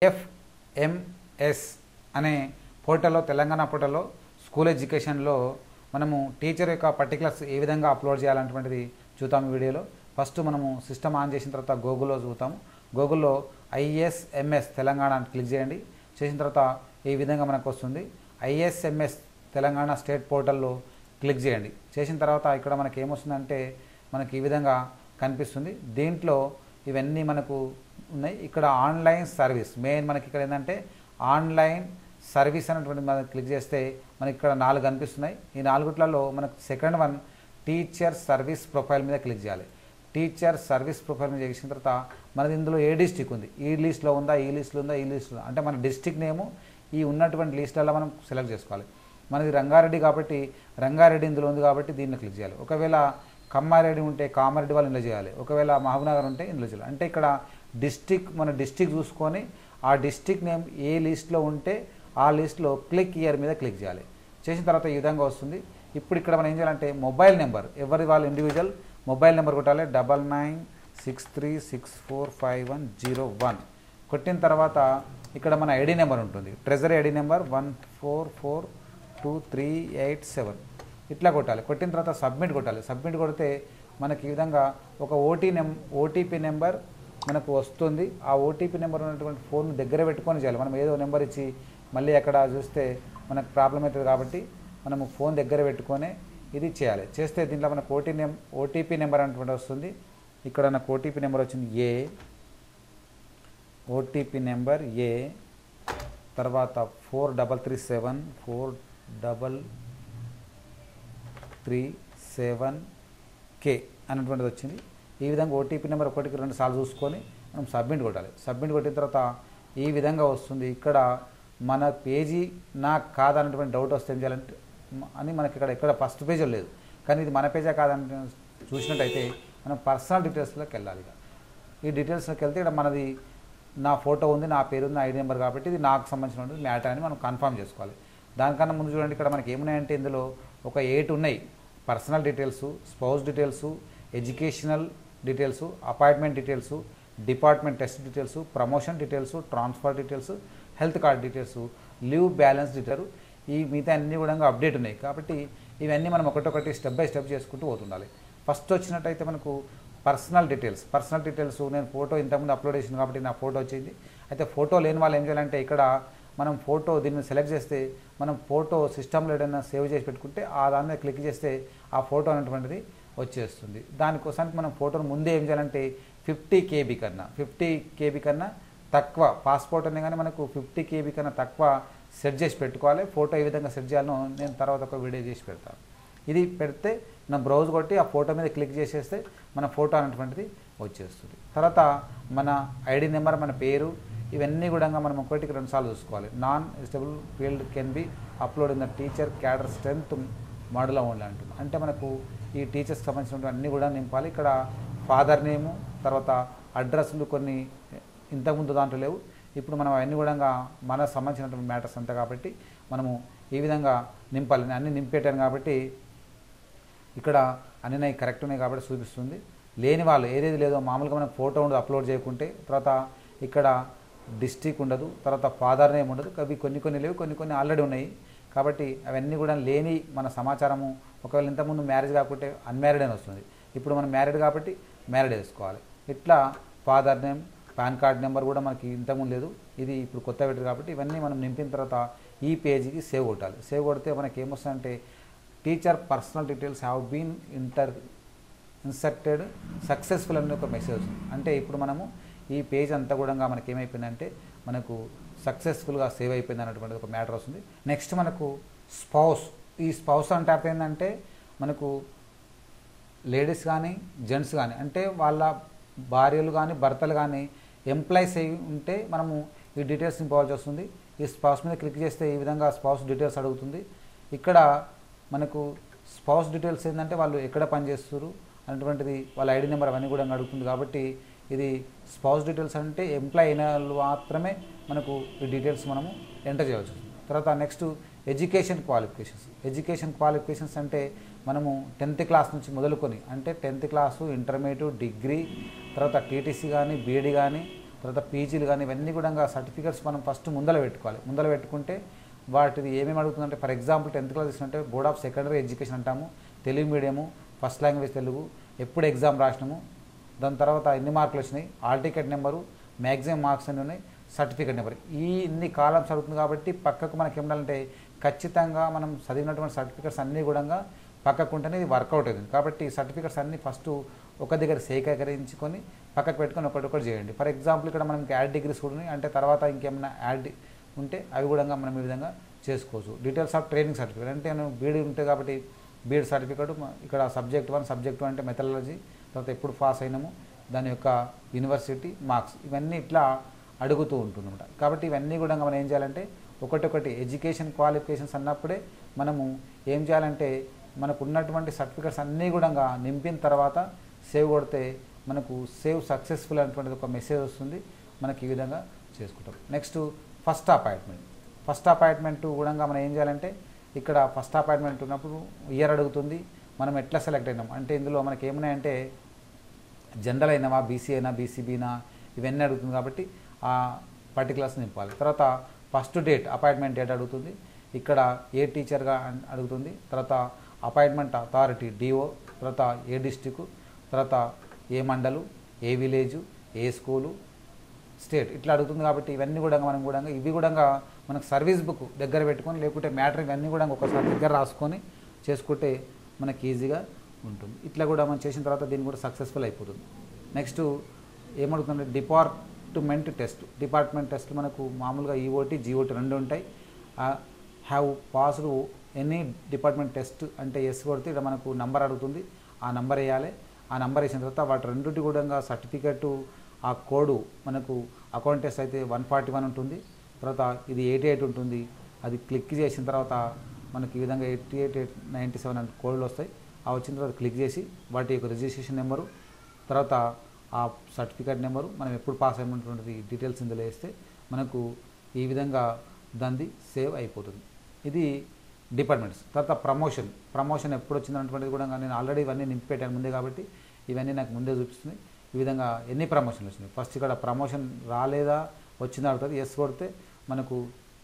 FMS అనే పోర్టల్లో తెలంగాణ పోర్టల్లో స్కూల్ ఎడ్యుకేషన్లో మనము టీచర్ యొక్క పర్టికులర్స్ ఏ విధంగా అప్లోడ్ చేయాలన్నటువంటిది చూద్దాం ఈ వీడియోలో ఫస్ట్ మనము సిస్టమ్ ఆన్ చేసిన తర్వాత గూగుల్లో చూద్దాము గూగుల్లో ఐఎస్ఎంఎస్ తెలంగాణ అని క్లిక్ చేయండి చేసిన తర్వాత ఈ విధంగా మనకు వస్తుంది ఐఎస్ఎంఎస్ తెలంగాణ స్టేట్ పోర్టల్లో క్లిక్ చేయండి చేసిన తర్వాత ఇక్కడ మనకి ఏమొస్తుందంటే మనకి ఈ విధంగా కనిపిస్తుంది దీంట్లో ఇవన్నీ మనకు ఉన్నాయి ఇక్కడ ఆన్లైన్ సర్వీస్ మెయిన్ మనకి ఇక్కడ ఏంటంటే ఆన్లైన్ సర్వీస్ అనేటువంటి మనం క్లిక్ చేస్తే మనకి ఇక్కడ నాలుగు కనిపిస్తున్నాయి ఈ నాలుగుట్లలో మనకు second one teacher service profile మీద క్లిక్ చేయాలి టీచర్ సర్వీస్ ప్రొఫైల్ మీద చేసిన తర్వాత మనది ఇందులో ఏ డిస్టిక్ ఉంది ఈ లిస్ట్లో ఉందా ఈ లిస్ట్లో ఉందా ఈ లిస్ట్లో అంటే మన డిస్టిక్ నేము ఈ ఉన్నటువంటి లిస్టులలో మనం సెలెక్ట్ చేసుకోవాలి మనది రంగారెడ్డి కాబట్టి రంగారెడ్డి ఇందులో ఉంది కాబట్టి దీన్ని క్లిక్ చేయాలి ఒకవేళ కమ్మారెడ్డి ఉంటే కామారెడ్డి వాళ్ళు ఇందులో చేయాలి ఒకవేళ మహబూబ్నగర్ ఉంటే ఇందులో చేయాలి అంటే ఇక్కడ డిస్టిక్ మన డిస్టిక్ చూసుకొని ఆ డిస్టిక్ నేమ్ ఏ లిస్ట్లో ఉంటే ఆ లిస్ట్లో క్లిక్ ఇయర్ మీద క్లిక్ చేయాలి చేసిన తర్వాత ఈ విధంగా వస్తుంది ఇప్పుడు ఇక్కడ మనం ఏం చేయాలంటే మొబైల్ నెంబర్ ఎవరి వాళ్ళ ఇండివిజువల్ మొబైల్ నెంబర్ కొట్టాలి double nine six three six four five one zero one కొట్టిన తర్వాత ఇక్కడ మన ఐడి నెంబర్ ఉంటుంది treasury ID number one four four two three eight seven ఇట్లా కొట్టాలి కొట్టిన తర్వాత సబ్మిట్ కొట్టాలి సబ్మిట్ కొడితే మనకి ఈ విధంగా ఒక ఓటీ నెం ఓటీపీ నెంబర్ మనకు వస్తుంది ఆ ఓటీపీ నెంబర్ ఉన్నటువంటి ఫోన్ దగ్గర పెట్టుకొని చేయాలి మనం ఏదో నెంబర్ ఇచ్చి మళ్ళీ అక్కడ చూస్తే మనకు ప్రాబ్లం అవుతుంది కాబట్టి మనము ఫోన్ దగ్గర పెట్టుకొని ఇది చేయాలి చేస్తే దీంట్లో మనకు ఓటీ నెం ఓటీపీ నెంబర్ అనేటువంటి వస్తుంది ఇక్కడ నాకు ఓటీపీ నెంబర్ వచ్చింది ఏ ఓటీపీ నెంబర్ ఏ తర్వాత four double three seven four double three seven K అనేటువంటిది వచ్చింది ఈ విధంగా ఓటీపీ నెంబర్ ఒకటికి రెండు సార్లు చూసుకొని మనం సబ్మిట్ కొట్టాలి సబ్మిట్ కొట్టిన తర్వాత ఈ విధంగా వస్తుంది ఇక్కడ మన పేజీ నాకు కాదన్నటువంటి డౌట్ వస్తే ఏం చేయాలంటే మ- అని మనకి ఇక్కడ ఇక్కడ ఫస్ట్ పేజీలో లేదు కానీ ఇది మన పేజా కాదని చూసినట్టయితే మనం పర్సనల్ డీటెయిల్స్లోకి వెళ్ళాలి ఇక ఈ డీటెయిల్స్లోకి వెళ్తే ఇక్కడ మనది నా ఫోటో ఉంది నా పేరు ఉంది నా ఐడి నెంబర్ కాబట్టి ఇది నాకు సంబంధించిన మ్యాటర్ అని మనం కన్ఫర్మ్ చేసుకోవాలి దానికన్నా ముందు చూడండి ఇక్కడ మనకి ఏమున్నాయంటే ఇందులో ఒక ఎయిట్ ఉన్నాయి personal details spouse details educational details appointment details department test details promotion details transfer details health card details leave balance detail ఈ మిగతా అన్ని కూడా అప్డేట్ ఉన్నాయి కాబట్టి ఇవన్నీ మనం ఒకటొకటి స్టెప్ బై స్టెప్ చేసుకుంటూ పోతుండాలి ఫస్ట్ వచ్చినట్టయితే మనకు పర్సనల్ డీటెయిల్స్ పర్సనల్ డీటెయిల్స్ నేను ఫోటో ఇంతకుముందు అప్లోడ్ చేసిన కాబట్టి నా ఫోటో వచ్చింది అయితే ఫోటో లేని వాళ్ళు ఏం చేయాలంటే ఇక్కడ మనం ఫోటో దీన్ని సెలెక్ట్ చేస్తే మనం ఫోటో సిస్టంలో ఏదైనా సేవ్ చేసి పెట్టుకుంటే ఆ దాని మీద క్లిక్ చేస్తే ఆ ఫోటో అనేటువంటిది వచ్చేస్తుంది దానికోసానికి మనం ఫోటోను ముందే ఏం చేయాలంటే ఫిఫ్టీ కేబీ కన్నా ఫిఫ్టీ కేబీ కన్నా తక్కువ పాస్పోర్ట్ అనే కానీ మనకు ఫిఫ్టీ కేబీ కన్నా తక్కువ సెట్ చేసి పెట్టుకోవాలి ఫోటో ఏ విధంగా సెట్ చేయాలో నేను తర్వాత ఒక వీడియో చేసి పెడతాను ఇది పెడితే నా బ్రౌజ్ కొట్టి ఆ ఫోటో మీద క్లిక్ చేసేస్తే మన ఫోటో అనేటువంటిది వచ్చేస్తుంది తర్వాత మన ఐడి నెంబర్ మన పేరు ఇవన్నీ కూడా మనం ఒకటికి రెండు సార్లు చూసుకోవాలి non eligible field can be upload in the teacher cadre strength model only అంటుంది అంటే మనకు ఈ టీచర్స్కి సంబంధించినటువంటి అన్నీ కూడా నింపాలి ఇక్కడ ఫాదర్ నేము తర్వాత అడ్రస్లు కొన్ని ఇంతకుముందు దాంట్లో లేవు ఇప్పుడు మనం అవన్నీ కూడా మనకు సంబంధించినటువంటి మ్యాటర్స్ అంతా కాబట్టి మనము ఈ విధంగా నింపాలి నేను అన్ని నింపేటాను కాబట్టి ఇక్కడ అన్ని నాకు కరెక్ట్ ఉన్నాయి కాబట్టి చూపిస్తుంది లేని వాళ్ళు ఏదేది లేదో మామూలుగా మనం ఫోటో ఉండదు అప్లోడ్ చేయకుంటే తర్వాత ఇక్కడ డిస్టిక్ ఉండదు తర్వాత ఫాదర్ నేమ్ ఉండదు అవి కొన్ని కొన్ని లేవు కొన్ని కొన్ని ఆల్రెడీ ఉన్నాయి కాబట్టి అవన్నీ కూడా లేని మన సమాచారము ఒకవేళ ఇంతకుముందు మ్యారేజ్ కాకుంటే అన్మ్యారీడ్ అని వస్తుంది ఇప్పుడు మనం మ్యారీడ్ కాబట్టి మ్యారీడ్ వేసుకోవాలి ఇట్లా father name PAN card number కూడా మనకి ఇంతకుముందు లేదు ఇది ఇప్పుడు కొత్త పెట్టరు కాబట్టి ఇవన్నీ మనం నింపిన తర్వాత ఈ పేజీకి సేవ్ కొట్టాలి సేవ్ కొడితే మనకి ఏమొస్తుందంటే teacher personal details have been inter inserted successful అనే ఒక మెసేజ్ వస్తుంది అంటే ఇప్పుడు మనము ఈ పేజ్ అంతా కూడా మనకి ఏమైపోయిందంటే మనకు సక్సెస్ఫుల్గా సేవ్ అయిపోయింది అన్నటువంటి ఒక మ్యాటర్ వస్తుంది నెక్స్ట్ మనకు స్పౌస్ ఈ స్పౌస్ అంటే అర్థం ఏంటంటే మనకు లేడీస్ కానీ జెంట్స్ కానీ అంటే వాళ్ళ భార్యలు కానీ భర్తలు కానీ ఎంప్లాయీస్ అయి ఉంటే మనము ఈ డీటెయిల్స్ నింపవలసి వస్తుంది ఈ స్పౌస్ మీద క్లిక్ చేస్తే ఈ విధంగా స్పౌస్ డీటెయిల్స్ అడుగుతుంది ఇక్కడ మనకు స్పౌస్ డీటెయిల్స్ ఏంటంటే వాళ్ళు ఎక్కడ పనిచేస్తారు అనేటువంటిది వాళ్ళ ఐడి నెంబర్ అవన్నీ కూడా అడుగుతుంది కాబట్టి ఇది స్పౌస్ డీటెయిల్స్ అంటే ఎంప్లాయ్ అయిన వాళ్ళు మాత్రమే మనకు ఈ డీటెయిల్స్ మనము ఎంటర్ చేయవచ్చు తర్వాత next education qualifications education qualifications అంటే మనము టెన్త్ క్లాస్ నుంచి మొదలుకొని అంటే టెన్త్ క్లాసు ఇంటర్మీడియట్ డిగ్రీ తర్వాత టీటీసీ కానీ బీఈడి కానీ తర్వాత పీజీలు కానీ ఇవన్నీ కూడా సర్టిఫికేట్స్ మనం ఫస్ట్ ముందర పెట్టుకోవాలి ముందర పెట్టుకుంటే వాటిది ఏమేమి అడుగుతుందంటే ఫర్ ఎగ్జాంపుల్ టెన్త్ క్లాస్ తీసుకుంటే బోర్డ్ ఆఫ్ సెకండరీ ఎడ్యుకేషన్ అంటాము Telugu medium first language Telugu ఎప్పుడు ఎగ్జామ్ రాసినాము దాని తర్వాత ఎన్ని మార్కులు వచ్చినాయి all ticket number maximum marks అన్ని ఉన్నాయి సర్టిఫికేట్ నెంబర్ ఈ ఇన్ని కాలమ్స్ అడుగుతుంది కాబట్టి పక్కకు మనకి ఏమిటంటే ఖచ్చితంగా మనం చదివినటువంటి సర్టిఫికేట్స్ అన్నీ కూడా పక్కకు ఉంటేనే ఇది వర్కౌట్ అవుతుంది కాబట్టి సర్టిఫికేట్స్ అన్నీ ఫస్ట్ ఒక దగ్గర సేకరించుకొని పక్కకు పెట్టుకొని ఒకటి చేయండి ఫర్ ఎగ్జాంపుల్ ఇక్కడ మనకి యాడ్ డిగ్రీస్ కూడా ఉన్నాయి అంటే తర్వాత ఇంకేమైనా యాడ్ ఉంటే అవి కూడా మనం ఈ విధంగా చేసుకోవచ్చు డీటెయిల్స్ ఆఫ్ ట్రైనింగ్ సర్టిఫికేట్ అంటే నేను బీడీ ఉంటుంది కాబట్టి బీఎడ్ సర్టిఫికేట్ ఇక్కడ సబ్జెక్ట్ వన్ సబ్జెక్ట్ వన్ అంటే మెథడాలజీ తర్వాత ఎప్పుడు పాస్ అయినాము దాని యొక్క యూనివర్సిటీ మార్క్స్ ఇవన్నీ ఇట్లా అడుగుతూ ఉంటుందన్నమాట కాబట్టి ఇవన్నీ కూడా మనం ఏం చేయాలంటే ఒకటొకటి ఎడ్యుకేషన్ క్వాలిఫికేషన్స్ అన్నప్పుడే మనము ఏం చేయాలంటే మనకు ఉన్నటువంటి సర్టిఫికేట్స్ అన్నీ కూడా నింపిన తర్వాత సేవ్ కొడితే మనకు సేవ్ సక్సెస్ఫుల్ అనేటువంటిది ఒక మెసేజ్ వస్తుంది మనకి ఈ విధంగా చేసుకుంటాం next first appointment first appointment కూడా మనం ఏం చేయాలంటే ఇక్కడ ఫస్ట్ అపాయింట్మెంట్ ఉన్నప్పుడు ఇయర్ అడుగుతుంది మనం ఎట్లా సెలెక్ట్ అయినాం అంటే ఇందులో మనకి ఏమున్నాయంటే జనరల్ అయినావా బీసీ అయినా బీసీబీనా ఇవన్నీ అడుగుతుంది కాబట్టి ఆ పర్టికులర్స్ నింపాలి తర్వాత ఫస్ట్ డేట్ అపాయింట్మెంట్ డేట్ అడుగుతుంది ఇక్కడ ఏ టీచర్గా అన్- అడుగుతుంది తర్వాత అపాయింట్మెంట్ అథారిటీ డిఓ తర్వాత ఏ డిస్టిక్ తర్వాత ఏ మండలు ఏ విలేజు ఏ స్కూలు స్టేట్ ఇట్లా అడుగుతుంది కాబట్టి ఇవన్నీ కూడా మనం కూడా ఇవి కూడా మనకు సర్వీస్ బుక్ దగ్గర పెట్టుకొని లేకుంటే మ్యాటర్ ఇవన్నీ కూడా ఒకసారి దగ్గర రాసుకొని చేసుకుంటే మనకి ఈజీగా ఉంటుంది ఇట్లా కూడా మనం చేసిన తర్వాత దీన్ని కూడా సక్సెస్ఫుల్ అయిపోతుంది నెక్స్ట్ ఏమడుగుతుందంటే డిపార్ట్మెంట్ టెస్ట్ డిపార్ట్మెంట్ టెస్ట్ మనకు మామూలుగా ఈఓటీ జీఓటీ రెండు ఉంటాయి have passed any department test అంటే ఎస్ కొడితే ఇక్కడ మనకు నంబర్ అడుగుతుంది ఆ నంబర్ వేయాలి ఆ నంబర్ వేసిన తర్వాత వాటి రెండింటి కూడా సర్టిఫికెట్ ఆ కోడ్ మనకు అకౌంట్ టెస్ట్ అయితే వన్ ఫార్టీ వన్ ఉంటుంది తర్వాత ఇది ఎయిటీ ఎయిట్ ఉంటుంది అది క్లిక్ చేసిన తర్వాత మనకి ఈ విధంగా eighty eight eight ninety seven అంటే కోడ్లు వస్తాయి ఆ వచ్చిన తర్వాత క్లిక్ చేసి వాటి యొక్క రిజిస్ట్రేషన్ నెంబరు తర్వాత ఆ సర్టిఫికేట్ నెంబరు మనం ఎప్పుడు పాస్ అయినటువంటి డీటెయిల్స్ ఇందులో వేస్తే మనకు ఈ విధంగా దాన్ని సేవ్ అయిపోతుంది ఇది డిపార్ట్మెంట్స్ తర్వాత ప్రమోషన్ ప్రమోషన్ ఎప్పుడు వచ్చిందన్నటువంటిది కూడా నేను ఆల్రెడీ ఇవన్నీ నింపి పెట్టాను ముందే కాబట్టి ఇవన్నీ నాకు ముందే చూపిస్తుంది ఈ విధంగా ఎన్ని ప్రమోషన్లు వచ్చినాయి ఫస్ట్ ఇక్కడ ప్రమోషన్ రాలేదా వచ్చిందా అడుగుతుంది ఎస్ కొడితే మనకు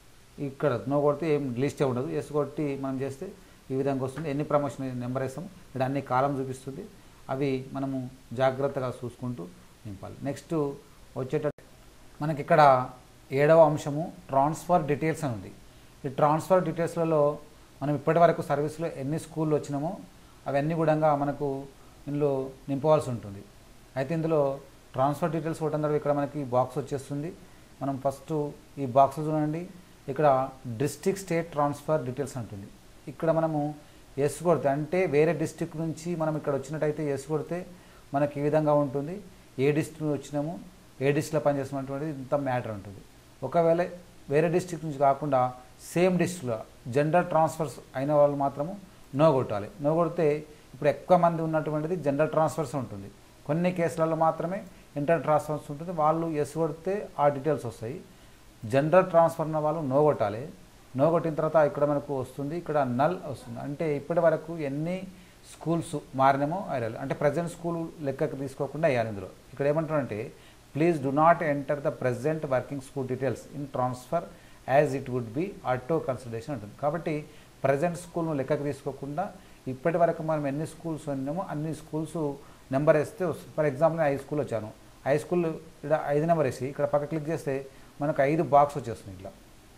ఇక్కడ నో కొడితే ఏం లిస్టే ఉండదు ఎస్ కొట్టి మనం చేస్తే ఈ విధంగా వస్తుంది ఎన్ని ప్రమోషన్ నెంబర్ వేస్తాం ఇక్కడ అన్ని కాలం చూపిస్తుంది అవి మనము జాగ్రత్తగా చూసుకుంటూ నింపాలి నెక్స్ట్ వచ్చేట మనకి ఇక్కడ ఏడవ అంశము ట్రాన్స్ఫర్ డీటెయిల్స్ అని ఉంది ఈ ట్రాన్స్ఫర్ డీటెయిల్స్లలో మనం ఇప్పటి వరకు సర్వీస్లో ఎన్ని స్కూళ్ళు వచ్చినామో అవన్నీ కూడా మనకు ఇందులో నింపవలసి ఉంటుంది అయితే ఇందులో ట్రాన్స్ఫర్ డీటెయిల్స్ కొట్టడం తర్వాత ఇక్కడ మనకి బాక్స్ వచ్చేస్తుంది మనం ఫస్ట్ ఈ బాక్స్ చూడండి ఇక్కడ డిస్ట్రిక్ట్ స్టేట్ ట్రాన్స్ఫర్ డీటెయిల్స్ అంటుంది ఇక్కడ మనము ఎస్ కొడితే అంటే వేరే డిస్ట్రిక్ట్ నుంచి మనం ఇక్కడ వచ్చినట్టయితే ఎస్ కొడితే మనకి ఈ విధంగా ఉంటుంది ఏ డిస్ట్రిక్ట్ నుంచి వచ్చినాము ఏ డిస్ట్రిక్ట్లో పనిచేస్తున్నటువంటిది ఇంత మ్యాటర్ ఉంటుంది ఒకవేళ వేరే డిస్ట్రిక్ట్ నుంచి కాకుండా సేమ్ డిస్ట్రిక్ట్లో జనరల్ ట్రాన్స్ఫర్స్ అయిన వాళ్ళు మాత్రము నో కొట్టాలి నో కొడితే ఇప్పుడు ఎక్కువ మంది ఉన్నటువంటిది జనరల్ ట్రాన్స్ఫర్స్ ఉంటుంది కొన్ని కేసులలో మాత్రమే ఇంటర్ ట్రాన్స్ఫర్స్ ఉంటుంది వాళ్ళు ఎస్ కొడితే ఆ డీటెయిల్స్ వస్తాయి జనరల్ ట్రాన్స్ఫర్ ఉన్న వాళ్ళు నో కొట్టాలి నో కొట్టిన తర్వాత ఇక్కడ మనకు వస్తుంది ఇక్కడ నల్ వస్తుంది అంటే ఇప్పటి వరకు ఎన్ని స్కూల్స్ మారినామో అయ్యాలి అంటే ప్రజెంట్ స్కూల్ లెక్కకు తీసుకోకుండా వేయాలి ఇందులో ఇక్కడ ఏమంటారంటే please do not enter the present working school details in transfer as it would be auto consideration ఉంటుంది కాబట్టి ప్రజెంట్ స్కూల్ను లెక్కకు తీసుకోకుండా ఇప్పటి వరకు మనం ఎన్ని స్కూల్స్ ఉన్నామో అన్ని స్కూల్స్ నెంబర్ వేస్తే వస్తుంది ఫర్ ఎగ్జాంపుల్ నేను హై స్కూల్ వచ్చాను హై స్కూల్ ఇక్కడ ఐదు నెంబర్ వేసి ఇక్కడ పక్క క్లిక్ చేస్తే మనకు ఐదు బాక్స్ వచ్చేస్తుంది ఇట్లా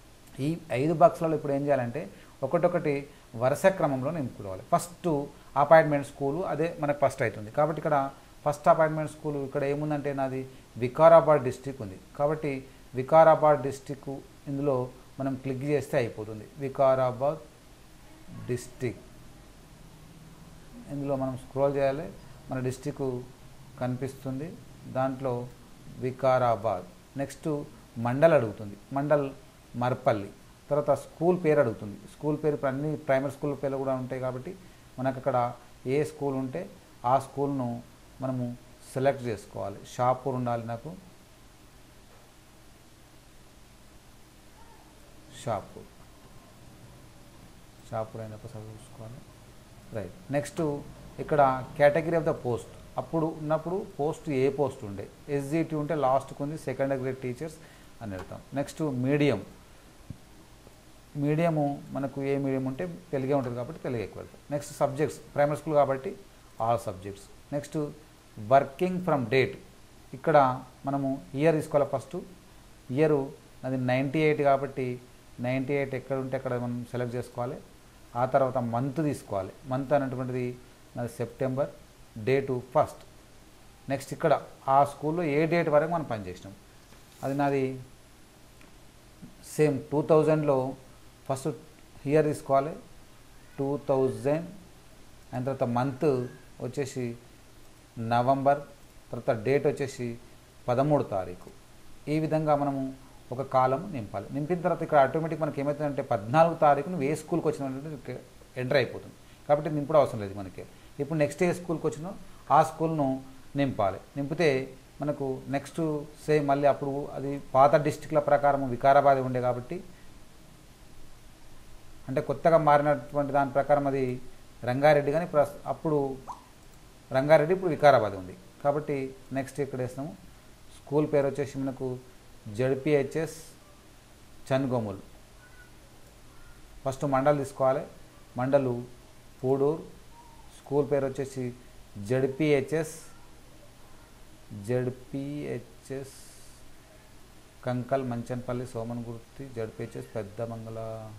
ఈ ఐదు బాక్స్లలో ఇప్పుడు ఏం చేయాలంటే ఒకటొకటి వరుస క్రమంలో నింపుకోవాలి ఫస్ట్ అపాయింట్మెంట్ స్కూలు అదే మనకు ఫస్ట్ అవుతుంది కాబట్టి ఇక్కడ ఫస్ట్ అపాయింట్మెంట్ స్కూల్ ఇక్కడ ఏముందంటే నాది వికారాబాద్ డిస్టిక్ ఉంది కాబట్టి వికారాబాద్ డిస్టిక్ ఇందులో మనం క్లిక్ చేస్తే అయిపోతుంది వికారాబాద్ డిస్టిక్ ఇందులో మనం స్క్రోల్ చేయాలి మన డిస్టిక్ కనిపిస్తుంది దాంట్లో వికారాబాద్ నెక్స్ట్ మండల్ అడుగుతుంది మండల్ మర్పల్లి తర్వాత స్కూల్ పేరు అడుగుతుంది స్కూల్ పేరు ఇప్పుడు అన్ని ప్రైమరీ స్కూల్ పేర్లు కూడా ఉంటాయి కాబట్టి మనకు అక్కడ ఏ స్కూల్ ఉంటే ఆ స్కూల్ను మనము సెలెక్ట్ చేసుకోవాలి షాపూర్ ఉండాలి నాకు షాపూర్ షాపూర్ అయినప్పుడు చూసుకోవాలి రైట్ నెక్స్ట్ ఇక్కడ కేటగిరీ ఆఫ్ ద పోస్ట్ అప్పుడు ఉన్నప్పుడు పోస్ట్ ఏ పోస్ట్ ఉండే ఎస్జిటి ఉంటే లాస్ట్కి ఉంది సెకండ్ గ్రేడ్ టీచర్స్ అని పెడతాం నెక్స్ట్ మీడియం మీడియము మనకు ఏ మీడియం ఉంటే తెలుగే ఉంటుంది కాబట్టి తెలుగు ఎక్కువ వెళ్తాం నెక్స్ట్ సబ్జెక్ట్స్ ప్రైమరీ స్కూల్ కాబట్టి all subjects next working from date ఇక్కడ మనము ఇయర్ తీసుకోవాలి ఫస్ట్ ఇయరు అది నైంటీ ఎయిట్ కాబట్టి నైంటీ ఎయిట్ ఎక్కడ ఉంటే అక్కడ మనం సెలెక్ట్ చేసుకోవాలి ఆ తర్వాత మంత్ తీసుకోవాలి మంత్ అనేటువంటిది నాది సెప్టెంబర్ డేటు ఫస్ట్ నెక్స్ట్ ఇక్కడ ఆ స్కూల్లో ఏ డేట్ వరకు మనం పనిచేసినాం అది నాది సేమ్ టూ థౌజండ్లో ఫస్ట్ ఇయర్ తీసుకోవాలి టూ థౌజండ్ అండ్ తర్వాత మంత్ వచ్చేసి నవంబర్ తర్వాత డేట్ వచ్చేసి పదమూడు తారీఖు ఈ విధంగా మనము ఒక కాలం నింపాలి నింపిన తర్వాత ఇక్కడ ఆటోమేటిక్ మనకి ఏమవుతుందంటే పద్నాలుగు తారీఖు నువ్వు ఏ స్కూల్కి వచ్చినటువంటి ఎంటర్ అయిపోతుంది కాబట్టి నింపడం అవసరం లేదు మనకి ఇప్పుడు నెక్స్ట్ ఏ స్కూల్కి వచ్చినో ఆ స్కూల్ను నింపాలి నింపితే మనకు నెక్స్ట్ సేమ్ మళ్ళీ అప్పుడు అది పాత డిస్టిక్ల ప్రకారం వికారాబాద్ ఉండే కాబట్టి అంటే కొత్తగా మారినటువంటి దాని ప్రకారం అది రంగారెడ్డి కానీ ప్రస్ అప్పుడు రంగారెడ్డి ఇప్పుడు వికారాబాద్ ఉంది కాబట్టి నెక్స్ట్ ఇక్కడ వేస్తాము స్కూల్ పేరు వచ్చేసి మనకు జడ్పిహెచ్ఎస్ చన్గోముల్ ఫస్ట్ మండల్ తీసుకోవాలి మండలు పూడూరు స్కూల్ పేరు వచ్చేసి ZPHS ZPHS Kankal Manchanpally Somangurthi ZPHS Peddamangala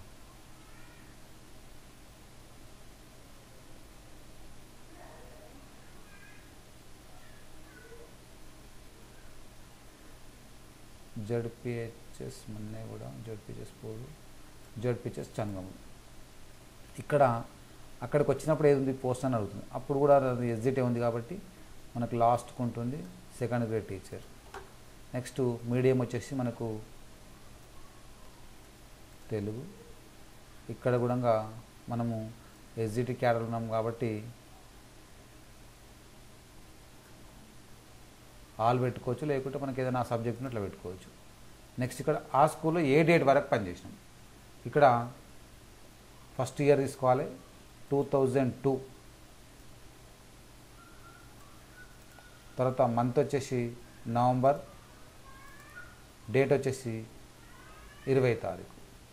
ZPHS మొన్నే కూడా జడ్పిహెచ్ఎస్ పోడు జడ్పిహెచ్ఎస్ చంగము ఇక్కడ అక్కడికి వచ్చినప్పుడు ఏది ఉంది పోస్ట్ అని అడుగుతుంది అప్పుడు కూడా అది ఎస్జిటే ఉంది కాబట్టి మనకు లాస్ట్కి ఉంటుంది second grade teacher next medium వచ్చేసి మనకు తెలుగు ఇక్కడ కూడా మనము ఎస్జిటి క్యాడర్ ఉన్నాం కాబట్టి ఆల్ పెట్టుకోవచ్చు లేకుంటే మనకి ఏదైనా సబ్జెక్ట్ అట్లా పెట్టుకోవచ్చు నెక్స్ట్ ఇక్కడ ఆ స్కూల్లో ఏ డేట్ వరకు పనిచేసినాం ఇక్కడ ఫస్ట్ ఇయర్ తీసుకోవాలి టూ థౌజండ్ టూ తర్వాత మంత్ వచ్చేసి నవంబర్ డేట్ వచ్చేసి ఇరవై తారీఖు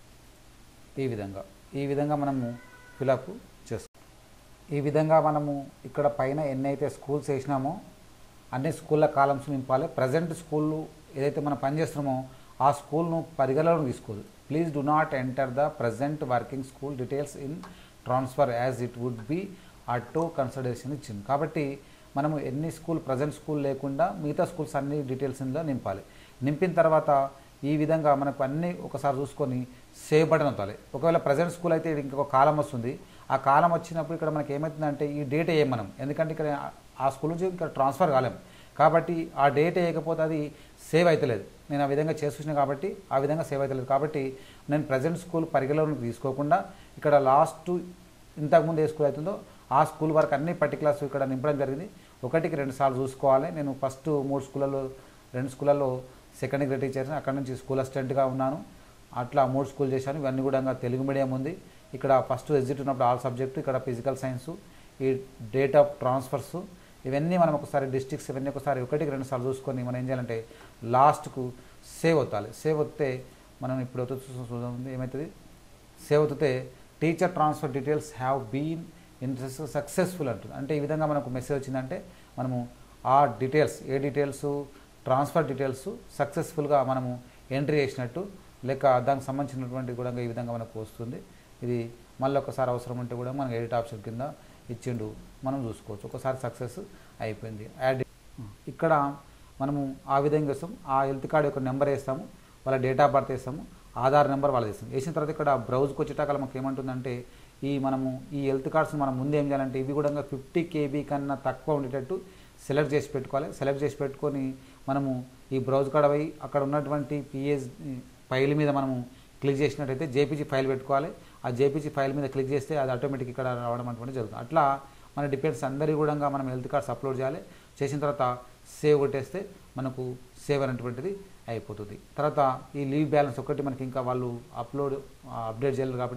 ఈ విధంగా ఈ విధంగా మనము ఫిలప్ చేస్తాం ఈ విధంగా మనము ఇక్కడ పైన ఎన్నైతే స్కూల్స్ వేసినామో అన్ని స్కూళ్ళ కాలమ్స్ నింపాలి ప్రజెంట్ స్కూళ్ళు ఏదైతే మనం పనిచేస్తున్నామో ఆ స్కూల్ను పరిగణలోకి తీసుకోదు please do not enter the present working school details in transfer as it would be auto consideration ఇచ్చింది కాబట్టి మనము ఎన్ని స్కూల్ ప్రజెంట్ స్కూల్ లేకుండా మిగతా స్కూల్స్ అన్ని డీటెయిల్స్ ఇందులో నింపాలి నింపిన తర్వాత ఈ విధంగా మనకు అన్ని ఒకసారి చూసుకొని సేవ్ బటన్ అవుతాలి ఒకవేళ ప్రజెంట్ స్కూల్ అయితే ఇంకొక కాలం వస్తుంది ఆ కాలం వచ్చినప్పుడు ఇక్కడ మనకి ఏమవుతుందంటే ఈ డేట్ వేయం మనం ఎందుకంటే ఇక్కడ ఆ స్కూల్ నుంచి ఇక్కడ ట్రాన్స్ఫర్ కాలేం కాబట్టి ఆ డేట్ వేయకపోతే అది సేవ్ అవుతలేదు నేను ఆ విధంగా చేస్తున్నాను కాబట్టి ఆ విధంగా సేవ్ అవుతలేదు కాబట్టి నేను ప్రజెంట్ స్కూల్ పరిగణలోకి తీసుకోకుండా ఇక్కడ లాస్ట్ ఇంతకుముందు ఏ స్కూల్ అవుతుందో ఆ స్కూల్ వరకు అన్ని పర్టికులర్స్ ఇక్కడ నింపడం జరిగింది ఒకటికి రెండు సార్లు చూసుకోవాలి నేను ఫస్ట్ మూడు స్కూళ్ళలో రెండు స్కూళ్ళలో సెకండ్ గ్రేడ్ టీచర్ అక్కడ నుంచి స్కూల్ అసిస్టెంట్గా ఉన్నాను అట్లా మూడు స్కూల్ చేశాను ఇవన్నీ కూడా తెలుగు మీడియం ఉంది ఇక్కడ ఫస్ట్ ఎగ్జిట్ ఉన్నప్పుడు ఆల్ సబ్జెక్టు ఇక్కడ ఫిజికల్ సైన్స్ ఈ డేట్ ఆఫ్ ట్రాన్స్ఫర్స్ ఇవన్నీ మనం ఒకసారి డిస్ట్రిక్ట్స్ ఇవన్నీ ఒకసారి ఒకటికి రెండు సార్లు చూసుకొని మనం ఏం చేయాలంటే లాస్ట్కు సేవ్ అవుతాలి సేవ్ అవుతే మనం ఇప్పుడు చూద్దాం ఏమవుతుంది సేవ్ అవుతే teacher transfer details have been in successful అంటుంది అంటే ఈ విధంగా మనకు మెసేజ్ వచ్చిందంటే మనము ఆ డీటెయిల్స్ ఏ డీటెయిల్స్ ట్రాన్స్ఫర్ డీటెయిల్స్ సక్సెస్ఫుల్గా మనము ఎంట్రీ చేసినట్టు లేక దానికి సంబంధించినటువంటి కూడా ఈ విధంగా మనకు వస్తుంది ఇది మళ్ళీ ఒకసారి అవసరం ఉంటే కూడా మనం ఎడిట్ ఆప్షన్ కింద ఇచ్చిండు మనం చూసుకోవచ్చు ఒకసారి సక్సెస్ అయిపోయింది యాడ్ ఇక్కడ మనము ఆ విధంగా వేస్తాం ఆ హెల్త్ కార్డ్ యొక్క నెంబర్ వేస్తాము వాళ్ళ డేట్ ఆఫ్ బర్త్ వేస్తాము ఆధార్ నెంబర్ వాళ్ళది వేస్తాం వేసిన తర్వాత ఇక్కడ బ్రౌజ్కి వచ్చేటాక మనకి ఏమంటుందంటే ఈ మనము ఈ హెల్త్ కార్డ్స్ మనం ముందు ఏం చేయాలంటే ఇవి కూడా ఫిఫ్టీ కేబీ కన్నా తక్కువ ఉండేటట్టు సెలెక్ట్ చేసి పెట్టుకోవాలి సెలెక్ట్ చేసి పెట్టుకొని మనము ఈ బ్రౌజ్ కార్డ్ అవి అక్కడ ఉన్నటువంటి పిఎస్ ఫైల్ మీద మనము క్లిక్ చేసినట్టయితే జేపీజీ ఫైల్ పెట్టుకోవాలి ఆ జేపీజీ ఫైల్ మీద క్లిక్ చేస్తే అది ఆటోమేటిక్ ఇక్కడ రావడం అటువంటి జరుగుతుంది అట్లా మన డిపెండ్స్ అందరి కూడా మనం హెల్త్ కార్డ్స్ అప్లోడ్ చేయాలి చేసిన తర్వాత సేవ్ కొట్టేస్తే మనకు సేవ్ అనేటువంటిది అయిపోతుంది తర్వాత ఈ లీవ్ బ్యాలెన్స్ ఒకటి మనకి ఇంకా వాళ్ళు అప్లోడ్ అప్డేట్ చేయలేరు కాబట్టి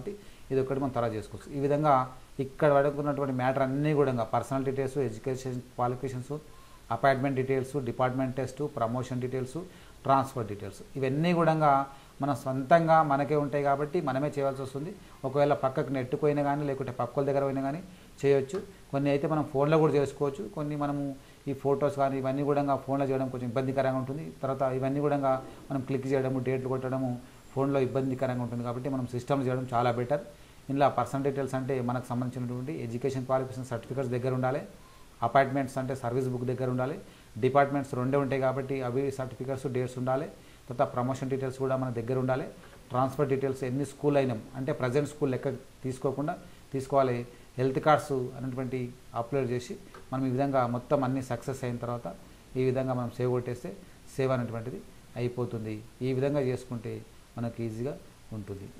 ఇది ఒకటి మనం తర్వాత చేసుకోవచ్చు ఈ విధంగా ఇక్కడ అడుగుతున్నటువంటి మ్యాటర్ అన్నీ కూడా personal details education qualifications appointment details department test promotion details transfer details ఇవన్నీ కూడా మనం సొంతంగా మనకే ఉంటాయి కాబట్టి మనమే చేయాల్సి వస్తుంది ఒకవేళ పక్కకు నెట్టుపోయినా కానీ లేకుంటే పక్కల దగ్గర పోయినా కానీ చేయొచ్చు కొన్ని అయితే మనం ఫోన్లో కూడా చేసుకోవచ్చు కొన్ని మనము ఈ ఫొటోస్ కానీ ఇవన్నీ కూడా ఫోన్లో చేయడం కొంచెం ఇబ్బందికరంగా ఉంటుంది తర్వాత ఇవన్నీ కూడా మనం క్లిక్ చేయడము డేట్లు కొట్టడము ఫోన్లో ఇబ్బందికరంగా ఉంటుంది కాబట్టి మనం సిస్టమ్ చేయడం చాలా బెటర్ ఇందులో పర్సనల్ డీటెయిల్స్ అంటే మనకు సంబంధించినటువంటి ఎడ్యుకేషన్ క్వాలిఫికేషన్ సర్టిఫికేట్స్ దగ్గర ఉండాలి అపాయింట్మెంట్స్ అంటే సర్వీస్ బుక్ దగ్గర ఉండాలి డిపార్ట్మెంట్స్ రెండే ఉంటాయి కాబట్టి అవి సర్టిఫికేట్స్ డేట్స్ ఉండాలి తర్వాత ప్రమోషన్ డీటెయిల్స్ కూడా మన దగ్గర ఉండాలి ట్రాన్స్ఫర్ డీటెయిల్స్ ఎన్ని స్కూల్ అయినాం అంటే ప్రజెంట్ స్కూల్ లెక్క తీసుకోకుండా తీసుకోవాలి హెల్త్ కార్డ్స్ అనేటువంటి అప్లోడ్ చేసి మనం ఈ విధంగా మొత్తం అన్ని సక్సెస్ అయిన తర్వాత ఈ విధంగా మనం సేవ్ కొట్టేస్తే సేవ్ అనేటువంటిది అయిపోతుంది ఈ విధంగా చేసుకుంటే మనకు ఈజీగా ఉంటుంది